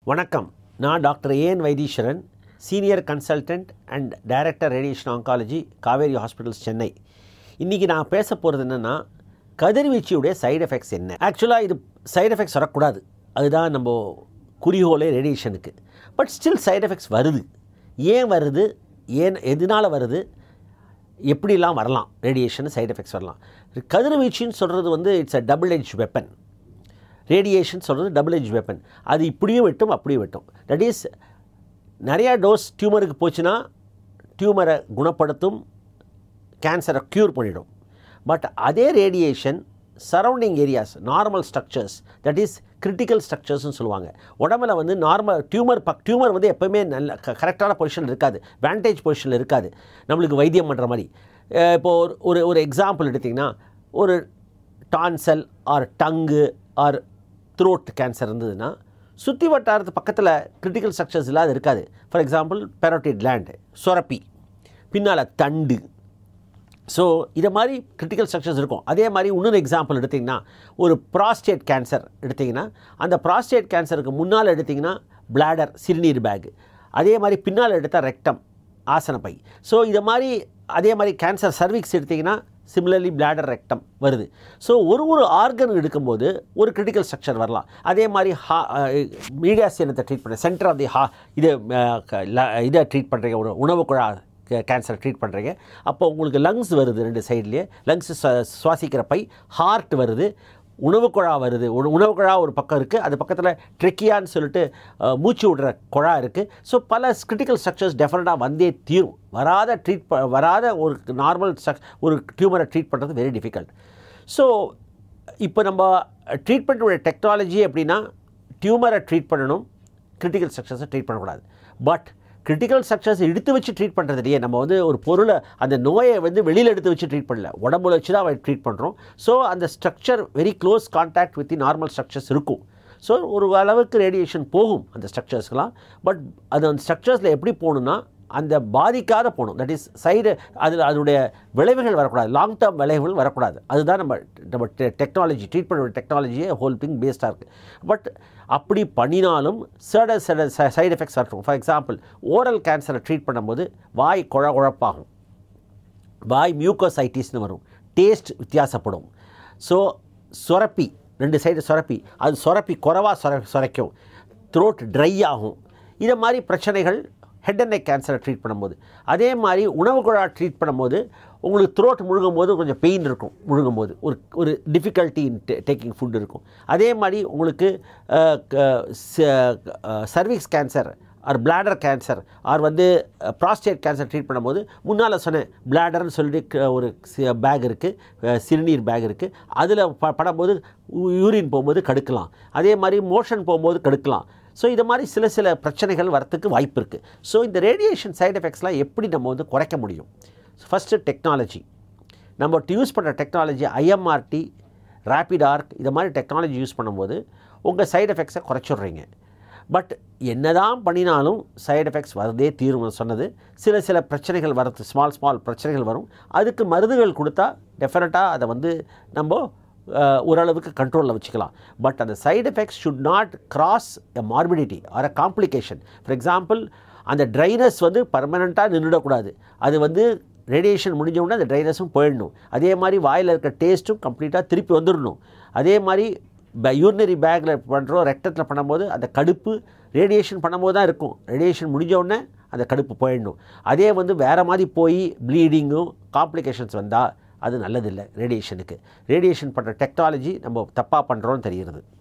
வணக்கம் நான் doctor AN Vaidheeswaran senior consultant and director radiation oncology Kauvery hospitals Chennai இன்றைக்கி நான் பேச போகிறது என்னென்னா கதிர்வீச்சியுடைய சைடு எஃபெக்ட்ஸ் என்ன ஆக்சுவலாக இது சைடு எஃபெக்ட்ஸ் வரக்கூடாது அதுதான் நம்ம குறிகோளே ரேடியேஷனுக்கு பட் ஸ்டில் சைடு எஃபெக்ட்ஸ் வருது ஏன் வருது ஏன் எதனால் வருது எப்படிலாம் வரலாம் ரேடியேஷன் சைடு எஃபெக்ட்ஸ் வரலாம் கதிர்வீச்சுன்னு சொல்கிறது வந்து it's a double edge weapon radiation சொல்கிறது டபுள் எட்ஜ் வெப்பன் அது இப்படியும் வெட்டும் அப்படியும் வெட்டும் தட் இஸ் நிறையா டோஸ் டியூமருக்கு போச்சுன்னா டியூமரை குணப்படுத்தும் கேன்சரை க்யூர் பண்ணிடும் பட் அதே radiation surrounding areas normal structures that is critical ஸ்ட்ரக்சர்ஸ்னு சொல்லுவாங்க உடம்புல வந்து நார்மல் டியூமர் பக் டியூமர் வந்து எப்போவுமே நல்ல கரெக்டான பொசிஷனில் இருக்காது வேண்டேஜ் பொசிஷனில் இருக்காது நம்மளுக்கு வைத்தியம் பண்ணுற மாதிரி அஹ் இப்போ ஒரு ஒரு ஒரு எக்ஸாம்பிள் எடுத்திங்கன்னா ஒரு tonsil or tongue or throat cancer இருந்ததுன்னா சுற்றி வட்டாரத்து பக்கத்தில் கிரிட்டிக்கல் ஸ்ட்ரக்சர்ஸ் இல்லாத இருக்காது ஃபார் எக்ஸாம்பிள் பெரோட்டிட் லேண்டு சொரப்பி பின்னால் தண்டு ஸோ இதை மாதிரி கிரிட்டிக்கல் ஸ்ட்ரக்சர்ஸ் இருக்கும் அதே மாதிரி இன்னொரு எக்ஸாம்பிள் எடுத்திங்கன்னா ஒரு ப்ராஸ்டேட் கேன்சர் எடுத்திங்கன்னா அந்த ப்ராஸ்டேட் கேன்சருக்கு முன்னால் எடுத்திங்கன்னா பிளாடர் சிறுநீர் பேக் அதே மாதிரி பின்னால் எடுத்தால் ரெக்டம் ஆசனப்பை ஸோ இதை மாதிரி அதே மாதிரி கேன்சர் சர்விக்ஸ் எடுத்திங்கன்னா சிமிலர்லி பிளாடர் ரெக்டம் வருது ஸோ ஒரு ஒரு ஆர்கன் எடுக்கும்போது ஒரு கிரிட்டிக்கல் ஸ்ட்ரக்சர் வரலாம் அதே மாதிரி ஹா மீடியாசியனத்தை ட்ரீட் பண்ண சென்டர் ஆஃப் தி ஹா இதை அஹ், க- ல- இதை ட்ரீட் பண்ணுறீங்க ஒரு உணவு குழா கேன்சர் ட்ரீட் பண்ணுறீங்க அப்போ உங்களுக்கு லங்ஸ் வருது ரெண்டு சைட்லேயே லங்ஸ் சுவாசிக்கிற பை ஹார்ட் வருது உணவு குழா வருது ஒரு உணவு குழா ஒரு பக்கம் இருக்குது அது பக்கத்தில் ட்ரெக்கியான்னு சொல்லிட்டு அஹ், மூச்சு விடுற குழா இருக்குது ஸோ பல கிரிட்டிக்கல் ஸ்ட்ரக்சர்ஸ் டெஃபினட்டாக வந்தே தீரும் வராத ட்ரீட் ப வராத ஒரு நார்மல் ஒரு டியூமரை ட்ரீட் பண்ணுறது வெரி டிஃபிகல்ட் ஸோ இப்போ நம்ம ட்ரீட்மெண்ட்டுடைய டெக்னாலஜி எப்படின்னா டியூமரை ட்ரீட் பண்ணணும் கிரிட்டிக்கல் ஸ்ட்ரக்சர்ஸை ட்ரீட் பண்ணக்கூடாது பட் கிரிட்டிக்கல் ஸ்ட்ரக்சர்ஸ் எடுத்து வச்சு ட்ரீட் பண்ணுறது இல்லையே நம்ம வந்து ஒரு பொருளை அந்த நோயை வந்து வெளியில் எடுத்து வச்சு ட்ரீட் பண்ணல உடம்புல வச்சு தான் ட்ரீட் பண்ணுறோம் ஸோ அந்த structure very close contact with the normal structures இருக்கும் ஸோ ஒரு அளவுக்கு ரேடியேஷன் போகும் அந்த ஸ்ட்ரக்சர்ஸ்க்கெலாம் பட் அது அந்த ஸ்ட்ரக்சர்ஸில் எப்படி போகணுன்னா அந்த பாதிக்காத போகணும் தட் இஸ் சைடு அதில் அதனுடைய விளைவுகள் வரக்கூடாது லாங் டேர்ம் விளைவுகள் வரக்கூடாது அதுதான் நம்ம நம்ம டெக்னாலஜி ட்ரீட்மெண்ட் டெக்னாலஜியே ஹோல் திங் பேஸ்டாக இருக்குது பட் அப்படி பண்ணினாலும் சில சில சைடு எஃபெக்ட்ஸ் வரட்டும் ஃபார் எக்ஸாம்பிள் ஓரல் கேன்சரை ட்ரீட் பண்ணும்போது வாய் குழ குழப்பாகும் வாய் மியூக்கோசைட்டிஸ்னு வரும் டேஸ்ட் வித்தியாசப்படும் ஸோ சுரப்பி ரெண்டு சைடு சுரப்பி அது சுரப்பி குறவா சுர சுரைக்கும் த்ரோட் ட்ரை ஆகும் இதை மாதிரி பிரச்சனைகள் ஹெட் அண்ட் நெக் கேன்சரை ட்ரீட் பண்ணும்போது அதே மாதிரி உணவு குழா ட்ரீட் பண்ணும்போது உங்களுக்கு த்ரோட் முழுகும் போது கொஞ்சம் பெயின் இருக்கும் முழுகும் போது ஒரு ஒரு டிஃபிகல்ட்டி இன் டேக்கிங் ஃபுட் இருக்கும் அதே மாதிரி உங்களுக்கு cervix cancer or bladder cancer or வந்து ப்ராஸ்டேட் கேன்சர் ட்ரீட் பண்ணும்போது முன்னால் சொன்னேன் பிளாடர்னு சொல்லிட்டு க- ஒரு பேக் இருக்குது சிறுநீர் பேக் இருக்குது அதில் ப படும்போது யூரின் போகும்போது கடுக்கலாம் அதே மாதிரி மோஷன் போகும்போது கடுக்கலாம் ஸோ இது மாதிரி சில சில பிரச்சனைகள் வரத்துக்கு வாய்ப்பு இருக்குது ஸோ இந்த ரேடியேஷன் சைடு எஃபெக்ட்ஸ்லாம் எப்படி நம்ம வந்து குறைக்க முடியும் ஃபஸ்ட்டு டெக்னாலஜி நம்ம யூஸ் பண்ணுற டெக்னாலஜி ஐஎம்ஆர்டி ரேபிட் ஆர்க் இது மாதிரி டெக்னாலஜி யூஸ் பண்ணும்போது உங்கள் சைடு எஃபெக்ட்ஸை குறைச்சிடுறீங்க பட் என்னதான் பண்ணினாலும் சைடு எஃபெக்ட்ஸ் வரதே தீரும் சொன்னது சில சில பிரச்சனைகள் வரது ஸ்மால் ஸ்மால் பிரச்சனைகள் வரும் அதுக்கு மருந்துகள் கொடுத்தா டெஃபினட்டாக அதை வந்து நம்ம அஹ், ஓரளவுக்கு கண்ட்ரோலில் வச்சுக்கலாம் பட் அந்த side effects should not cross a morbidity or a complication for example அந்த ட்ரைனஸ் வந்து பர்மனெண்ட்டாக நின்றுடக்கூடாது அது வந்து ரேடியேஷன் முடிஞ்ச உடனே அந்த ட்ரைனஸும் போயிடணும் அதே மாதிரி வாயில் இருக்க டேஸ்ட்டும் கம்ப்ளீட்டாக திருப்பி வந்துடணும் அதே மாதிரி யூரினரி பேக்கில் பண்ணுறோம் ரெக்டத்தில் பண்ணும்போது அந்த கடுப்பு ரேடியேஷன் பண்ணும்போது தான் இருக்கும் ரேடியேஷன் முடிஞ்ச உடனே அந்த கடுப்பு போயிடணும் அதே வந்து வேறு மாதிரி போய் ப்ளீடிங்கும் காம்ப்ளிகேஷன்ஸ் வந்தால் அது நல்லதில்லை ரேடியேஷனுக்கு ரேடியேஷன் பண்ணுற டெக்னாலஜி நம்ம தப்பாக பண்ணுறோன்னு தெரிகிறது